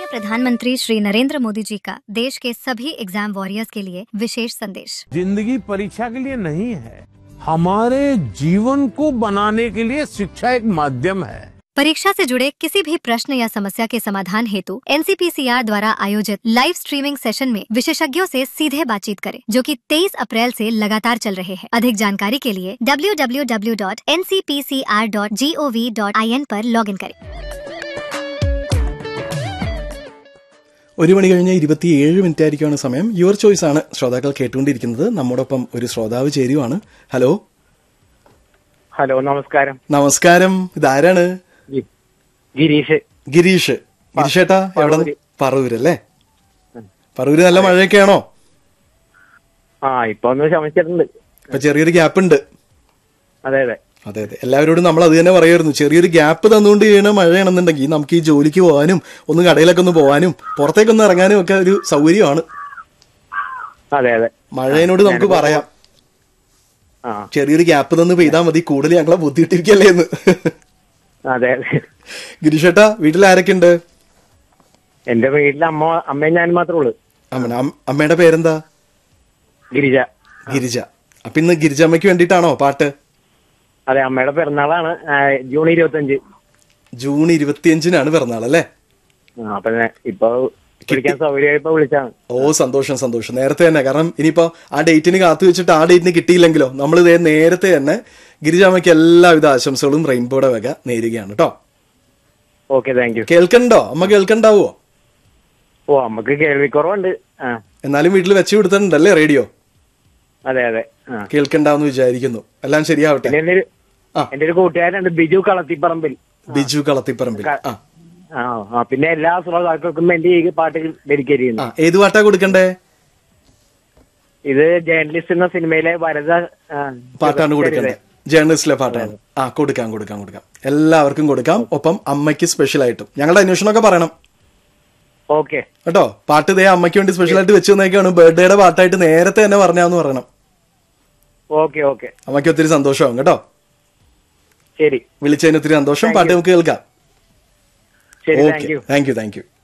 प्रधानमंत्री श्री नरेंद्र मोदी जी का देश के सभी एग्जाम वॉरियर्स के लिए विशेष संदेश जिंदगी परीक्षा के लिए नहीं है हमारे जीवन को बनाने के लिए शिक्षा एक माध्यम है परीक्षा से जुड़े किसी भी प्रश्न या समस्या के समाधान हेतु एनसीपीसीआर द्वारा आयोजित लाइव स्ट्रीमिंग सेशन में विशेषज्ञों से सीधे बातचीत करें जो कि 23 अप्रैल से लगातार चल रहे हैं अधिक जानकारी के लिए www.ncpcr.gov.in पर लॉगिन करें ഒരു മണി കഴിഞ്ഞ് ഇരുപത്തിയേഴ് മിനിറ്റ് ആയിരിക്കുമാണ് സമയം യുവർ ചോയ്സ് ആണ് ശ്രോതാക്കൾ കേട്ടുകൊണ്ടിരിക്കുന്നത് നമ്മോടൊപ്പം ഒരു ശ്രോതാവ് ചേരുവാണ് ഹലോ ഹലോ നമസ്കാരം നമസ്കാരം ഇതാരാണ് ഗി- ഗിരീഷ് ഗിരീഷ് ഗിരീഷേട്ടാ എവിടെ പറവൂര്. പറവൂരല്ലേ പറവൂര് നല്ല മഴയൊക്കെയാണോ ആ ഇപ്പൊ ഒന്ന് ശമിച്ചിട്ടുണ്ട് ഇപ്പൊ ചെറിയൊരു ഗ്യാപ്പ് ഉണ്ട് അതെ അതെ അതെ അതെ എല്ലാവരോടും നമ്മൾ അത് തന്നെ പറയായിരുന്നു ചെറിയൊരു ഗ്യാപ്പ് തന്നുകൊണ്ട് ചെയ്യണ മഴയാണെന്നുണ്ടെങ്കിൽ നമുക്ക് ഈ ജോലിക്ക് പോകാനും ഒന്ന് കടയിലൊക്കെ ഒന്ന് പോകാനും പുറത്തേക്കൊന്ന് ഇറങ്ങാനും ഒക്കെ ഒരു സൗകര്യമാണ് അതെ അതെ മഴയോട് നമുക്ക് പറയാം ആ ചെറിയൊരു ഗ്യാപ്പ് തന്ന് പെയ്താൽ മതി കൂടുതൽ ഞങ്ങളെ ബുദ്ധിമുട്ടിരിക്കല്ലേ എന്ന് അതെ അതെ ഗിരീഷേട്ടാ വീട്ടിൽ ആരൊക്കെ ഉണ്ട് എന്റെ വീട്ടിൽ അമ്മ അമ്മയും ഞാനും മാത്രമേ ഉള്ളൂ അമ്മ അം- അമ്മയുടെ പേരെന്താ ഗിരിജ ഗിരിജ അപ്പൊ ഇന്ന് ഗിരിജമ്മയ്ക്ക് വേണ്ടിയിട്ടാണോ പാട്ട് അതെ അമ്മയുടെ പിറന്നാളാണ് ആ, ജൂൺ ഇരുപത്തഞ്ച് ജൂൺ ഇരുപത്തിയഞ്ചിനാണ് പിറന്നാൾ അല്ലേ ആ, അപ്പൊ ഞാൻ ഇപ്പൊ വിളിക്കാൻ സൗകര്യമായപ്പോ വിളിച്ചാണ് ഓ സന്തോഷം സന്തോഷം നേരത്തെ തന്നെ കാരണം ഇനിയിപ്പോ ആ ഡേറ്റിന് കാത്തു വെച്ചിട്ട് ആ ഡേറ്റിന് കിട്ടിയില്ലെങ്കിലോ നമ്മൾ ഇതേ നേരത്തെ തന്നെ ഗിരിജാമ്മയ്ക്ക് എല്ലാവിധ ആശംസകളും റെയിൻബോയുടെ വക നേരുകയാണ് കേട്ടോ ഓക്കെ താങ്ക് യു കേൾക്കണ്ടോ അമ്മ കേൾക്കണ്ടാവോ ഓ അമ്മക്ക് കേൾവിക്കുറവുണ്ട് ആ എന്നാലും വീട്ടിൽ വെച്ച് കൊടുത്തിട്ടുണ്ടല്ലേ റേഡിയോ അതെ അതെ ആ കേൾക്കണ്ടാവെന്ന് വിചാരിക്കുന്നു എല്ലാം ശരിയാവട്ടെ പിന്നെ എന്റെ ഒരു ആ. എന്റെ ഒരു കൂട്ടുകാരുണ്ട് ബിജു കളത്തിപ്പറമ്പിൽ ബിജു കളത്തിപ്പറമ്പിൽ ആ ആ ആ പിന്നെ എല്ലാ ശ്രോതാക്കൾക്കും വേണ്ടി ഈ പാട്ട് ഡെഡിക്കേറ്റ് ചെയ്യുന്നു ആ ഏത് പാട്ടാ കൊടുക്കണ്ടേ ഇത് ജേർണലിസ്റ്റ് എന്ന സിനിമയിലെ വരദ ആ, പാട്ടാണ് കൊടുക്കേണ്ടത് ജേർണലിസ്റ്റിലെ പാട്ടാണ് ആ കൊടുക്കാം കൊടുക്കാം കൊടുക്കാം എല്ലാവർക്കും കൊടുക്കാം ഒപ്പം അമ്മയ്ക്ക് സ്പെഷ്യൽ ആയിട്ടും ഞങ്ങളുടെ അന്വേഷണമൊക്കെ പറയണം ഓക്കെ കേട്ടോ പാട്ട് ഇതേ അമ്മയ്ക്ക് വേണ്ടി സ്പെഷ്യൽ ആയിട്ട് വെച്ച് തന്നേക്കാണ് ബർത്ത്ഡേയുടെ പാട്ടായിട്ട് നേരത്തെ തന്നെ പറഞ്ഞാന്ന് പറയണം ഓക്കെ ഓക്കെ അമ്മയ്ക്ക് ഒത്തിരി സന്തോഷമാവും കേട്ടോ ശരി വിളിച്ചതിന് ഒത്തിരി സന്തോഷം പാട്ട് നമുക്ക് കേൾക്കാം ശരി thank okay you thank you thank U